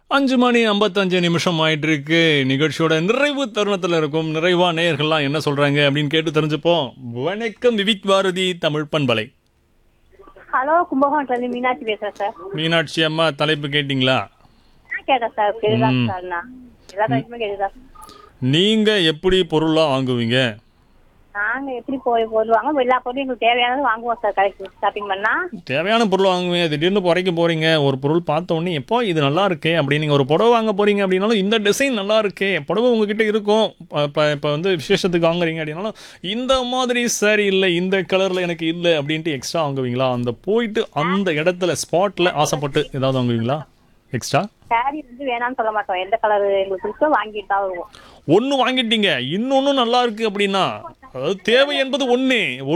அஞ்சு மணி ஐம்பத்தஞ்சு நிமிஷம் ஆயிட்டு இருக்கு நிகழ்ச்சியோட நிறைவு தருணத்தில் இருக்கும் நிறைவா நேயர்கள்லாம் என்ன சொல்றாங்க அப்படின்னு கேட்டு தெரிஞ்சுப்போம் வணக்கம் விவிக் பாரதி தமிழ் பண்பலை ஹலோ கும்பகோணத்துல இருந்து மீனாட்சி பேசுறேன் சார் மீனாட்சி அம்மா தலைப்பு கேட்டிங்களா நான் கேட்டேன் சார் கேக்குதா சார் நான் எல்லா கடைக்குமே கேக்குதா நீங்க எப்படி பொருள்லாம் வாங்குவீங்க நாங்க எப்படி போய் போடுவாங்க எல்லா பொருளும் எங்களுக்கு தேவையானது வாங்குவோம் சார் கடைக்கு ஷாப்பிங் பண்ணா தேவையான பொருள் வாங்குவீங்க திடீர்னு குறைக்க போறீங்க ஒரு பொருள் பார்த்த உடனே எப்போ இது நல்லா இருக்கே அப்படின்னு நீங்க ஒரு புடவை வாங்க போறீங்க அப்படின்னாலும் இந்த டிசைன் நல்லா இருக்கே புடவை உங்ககிட்ட இருக்கும் இப்போ இப்போ வந்து விசேஷத்துக்கு வாங்குறீங்க அப்படின்னாலும் இந்த மாதிரி சரி இல்லை இந்த கலர்ல எனக்கு இல்லை அப்படின்ட்டு எக்ஸ்ட்ரா வாங்குவீங்களா அந்த போயிட்டு அந்த இடத்துல ஸ்பாட்ல ஆசைப்பட்டு ஏதாவது வாங்குவீங்களா எக்ஸ்ட்ரா சாரி வந்து வேணாம்னு சொல்ல மாட்டோம் எந்த கலர் எங்களுக்கு பிடிச்சோ வாங்கிட்டு தான் வருவோம் ஒன்று வாங்கிட்டீங்க இன்னொன்னும் நல்லா இருக்கு அப்படின்னா அதாவது தேவை என்பது ஒன்று